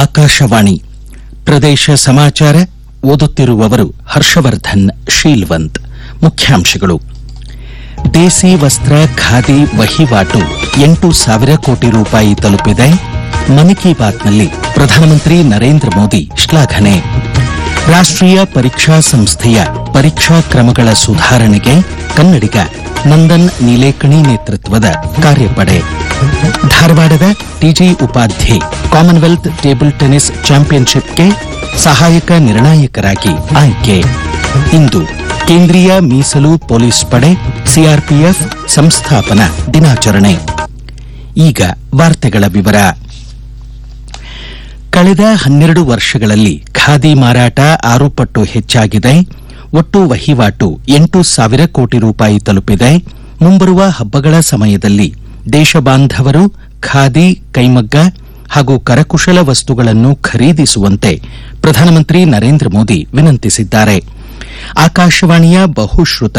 ಆಕಾಶವಾಣಿ ಪ್ರದೇಶ ಸಮಾಚಾರ ಓದುತ್ತಿರುವವರು ಹರ್ಷವರ್ಧನ್ ಶೀಲ್ವಂತ್ ಮುಖ್ಯಾಂಶಗಳು ದೇಸಿ ವಸ್ತ್ರ ಖಾದಿ ವಹಿವಾಟು ಎಂಟು ಸಾವಿರ ಕೋಟಿ ರೂಪಾಯಿ ತಲುಪಿದೆ ಮನ್ ಕಿ ಬಾತ್ನಲ್ಲಿ ಪ್ರಧಾನಮಂತ್ರಿ ನರೇಂದ್ರ ಮೋದಿ ಶ್ಲಾಘನೆ ರಾಷ್ಟ್ರೀಯ ಪರೀಕ್ಷಾ ಸಂಸ್ಥೆಯ ಪರೀಕ್ಷಾ ಕ್ರಮಗಳ ಸುಧಾರಣೆಗೆ ಕನ್ನಡಿಗ ನಂದನ್ ನೀಲೇಕಣಿ ನೇತೃತ್ವದ ಕಾರ್ಯಪಡೆ ಧಾರವಾಡದ T G Upadhye commonwealth table tennis ಚಾಂಪಿಯನ್ಶಿಪ್ಗೆ ಸಹಾಯಕ ನಿರ್ಣಾಯಕರಾಗಿ ಆಯ್ಕೆ ಇಂದು ಕೇಂದ್ರೀಯ ಮೀಸಲು ಪೊಲೀಸ್ ಪಡೆ ಸಿಆರ್ಪಿಎಫ್ ಸಂಸ್ಥಾಪನಾ ದಿನಾಚರಣೆ ಈಗ ವಾರ್ತೆಗಳ ವಿವರ ಕಳೆದ ಹನ್ನೆರಡು ವರ್ಷಗಳಲ್ಲಿ ಖಾದಿ ಮಾರಾಟ ಆರು ಪಟ್ಟು ಹೆಚ್ಚಾಗಿದೆ ಒಟ್ಟು ವಹಿವಾಟು ಎಂಟು ಸಾವಿರ ಕೋಟಿ ರೂಪಾಯಿ ತಲುಪಿದೆ ಮುಂಬರುವ ಹಬ್ಬಗಳ ಸಮಯದಲ್ಲಿ ದೇಶ ಬಾಂಧವರು ಖಾದಿ ಕೈಮಗ್ಗ ಹಾಗೂ ಕರಕುಶಲ ವಸ್ತುಗಳನ್ನು ಖರೀದಿಸುವಂತೆ ಪ್ರಧಾನಮಂತ್ರಿ ನರೇಂದ್ರ ಮೋದಿ ವಿನಂತಿಸಿದ್ದಾರೆ ಆಕಾಶವಾಣಿಯ ಬಹುಶ್ರುತ